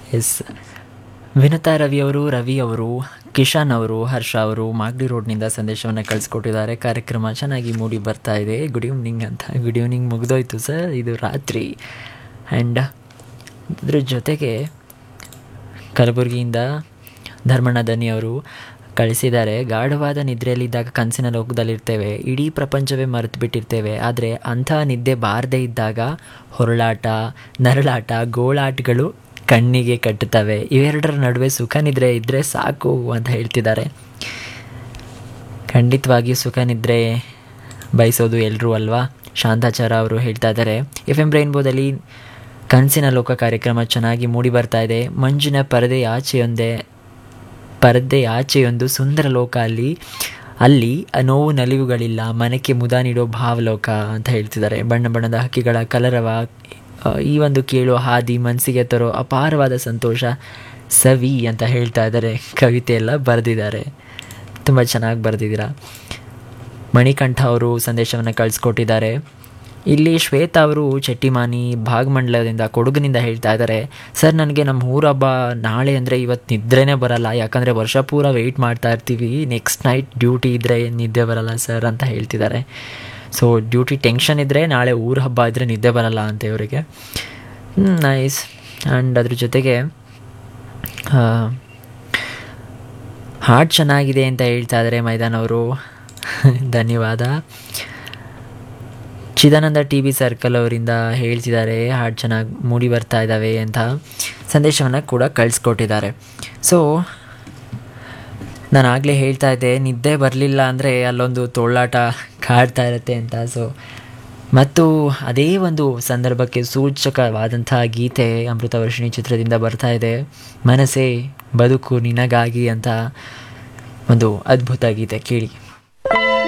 S Vinata Ravi ಅವರು ರವಿ ಅವರು ಕಿಶಾನ್ ಅವರು ಹರ್ಷ ಅವರು ಮಾಗಡಿ ರೋಡ್ನಿಂದ ಸಂದೇಶವನ್ನು ಕಳಿಸ್ಕೊಟ್ಟಿದ್ದಾರೆ ಕಾರ್ಯಕ್ರಮ ಚೆನ್ನಾಗಿ ಮೂಡಿ ಬರ್ತಾ ಇದೆ ಗುಡ್ ಈವ್ನಿಂಗ್ ಅಂತ ಗುಡ್ ಈವ್ನಿಂಗ್ ಮುಗಿದೋಯ್ತು ಸರ್ ಇದು ರಾತ್ರಿ ಆ್ಯಂಡ್ ಅದ್ರ ಜೊತೆಗೆ ಕಲಬುರಗಿಯಿಂದ ಧರ್ಮಣ್ಣ ದನಿ ಅವರು ಕಳಿಸಿದ್ದಾರೆ ಗಾಢವಾದ ನಿದ್ರೆಯಲ್ಲಿದ್ದಾಗ ಕನಸಿನ ಲೋಕದಲ್ಲಿರ್ತೇವೆ ಇಡೀ ಪ್ರಪಂಚವೇ ಮರೆತು ಬಿಟ್ಟಿರ್ತೇವೆ ಆದರೆ ಅಂಥ ನಿದ್ದೆ ಬಾರದೇ ಇದ್ದಾಗ ಹೊರಳಾಟ ನರಳಾಟ ಗೋಳಾಟಗಳು ಕಣ್ಣಿಗೆ ಕಟ್ಟುತ್ತವೆ ಇವೆರಡರ ನಡುವೆ ಸುಖ ನಿದ್ರೆ ಇದ್ದರೆ ಸಾಕು ಅಂತ ಹೇಳ್ತಿದ್ದಾರೆ ಖಂಡಿತವಾಗಿಯೂ ಸುಖ ನಿದ್ರೆ ಬಯಸೋದು ಎಲ್ಲರೂ ಅಲ್ವಾ ಶಾಂತಾಚಾರ ಅವರು ಹೇಳ್ತಾ ಇದ್ದಾರೆ ಎಫ್ ಎಂ ರೈನ್ಬೋದಲ್ಲಿ ಕನಸಿನ ಲೋಕ ಕಾರ್ಯಕ್ರಮ ಚೆನ್ನಾಗಿ ಮೂಡಿ ಬರ್ತಾ ಇದೆ ಮಂಜಿನ ಪರದೆ ಆಚೆಯೊಂದೇ ಪರದೆ ಆಚೆಯೊಂದು ಸುಂದರ ಲೋಕ ಅಲ್ಲಿ ಅಲ್ಲಿ ನೋವು ನಲಿವುಗಳಿಲ್ಲ ಮನಕ್ಕೆ ಮುದ ನೀಡೋ ಭಾವಲೋಕ ಅಂತ ಹೇಳ್ತಿದ್ದಾರೆ ಬಣ್ಣ ಬಣ್ಣದ ಹಕ್ಕಿಗಳ ಕಲರವ ಆ, ಈ ಒಂದು ಕೇಳೋ ಹಾದಿ ಮನಸ್ಸಿಗೆ ತರೋ ಅಪಾರವಾದ ಸಂತೋಷ ಸವಿ ಅಂತ ಹೇಳ್ತಾ ಇದ್ದಾರೆ ಕವಿತೆ ಎಲ್ಲ ಬರೆದಿದ್ದಾರೆ ತುಂಬ ಚೆನ್ನಾಗಿ ಬರೆದಿದ್ದೀರಾ ಮಣಿಕಂಠ ಅವರು ಸಂದೇಶವನ್ನು ಕಳಿಸ್ಕೊಟ್ಟಿದ್ದಾರೆ ಇಲ್ಲಿ ಶ್ವೇತಾ ಅವರು ಚೆಟ್ಟಿಮಾನಿ ಭಾಗಮಂಡಲದಿಂದ ಕೊಡಗಿನಿಂದ ಹೇಳ್ತಾ ಇದ್ದಾರೆ ಸರ್ ನನಗೆ ನಮ್ಮ ಊರ ಹಬ್ಬ ನಾಳೆ ಅಂದರೆ ಇವತ್ತು ನಿದ್ರೆನೇ ಬರಲ್ಲ ಯಾಕಂದರೆ ವರ್ಷ ಪೂರ ವೆಯ್ಟ್ ಮಾಡ್ತಾ ಇರ್ತೀವಿ ನೆಕ್ಸ್ಟ್ ನೈಟ್ ಡ್ಯೂಟಿ ಇದ್ದರೆ ನಿದ್ದೆ ಬರಲ್ಲ ಸರ್ ಅಂತ ಹೇಳ್ತಿದ್ದಾರೆ ಸೊ ಡ್ಯೂಟಿ ಟೆನ್ಷನ್ ಇದ್ದರೆ ನಾಳೆ ಊರ ಹಬ್ಬ ಇದ್ದರೆ ನಿದ್ದೆ ಬರಲ್ಲ ಅಂತ ಇವರಿಗೆ ನೈಸ್ ಆ್ಯಂಡ್ ಅದ್ರ ಜೊತೆಗೆ ಆ, ಹಾಡು ಚೆನ್ನಾಗಿದೆ ಅಂತ ಹೇಳ್ತಾ ಇದ್ದಾರೆ ಮೈದಾನ್ ಅವರು ಧನ್ಯವಾದ ಚಿದಾನಂದ ಟಿ ವಿ ಸರ್ಕಲ್ ಅವರಿಂದ ಹೇಳ್ತಿದ್ದಾರೆ ಹಾಡು ಚೆನ್ನಾಗಿ ಮೂಡಿ ಬರ್ತಾ ಇದ್ದಾವೆ ಅಂತ ಸಂದೇಶವನ್ನು ಕೂಡ ಕಳಿಸ್ಕೊಟ್ಟಿದ್ದಾರೆ ಸೊ ನಾನು ಆಗಲೇ ಹೇಳ್ತಾ ಇದ್ದೆ ನಿದ್ದೆ ಬರಲಿಲ್ಲ ಅಂದರೆ ಅಲ್ಲೊಂದು ತೊಳ್ಳಾಟ ಕಾಡ್ತಾ ಇರುತ್ತೆ ಅಂತ ಸೊ ಮತ್ತು ಅದೇ ಒಂದು ಸಂದರ್ಭಕ್ಕೆ ಸೂಚಕವಾದಂತಹ ಗೀತೆ ಅಮೃತವರ್ಷಿಣಿ ಚಿತ್ರದಿಂದ ಬರ್ತಾ ಇದೆ ಮನಸ್ಸೇ ಬದುಕು ನಿನಗಾಗಿ ಅಂತ ಒಂದು ಅದ್ಭುತ ಗೀತೆ ಕೇಳಿ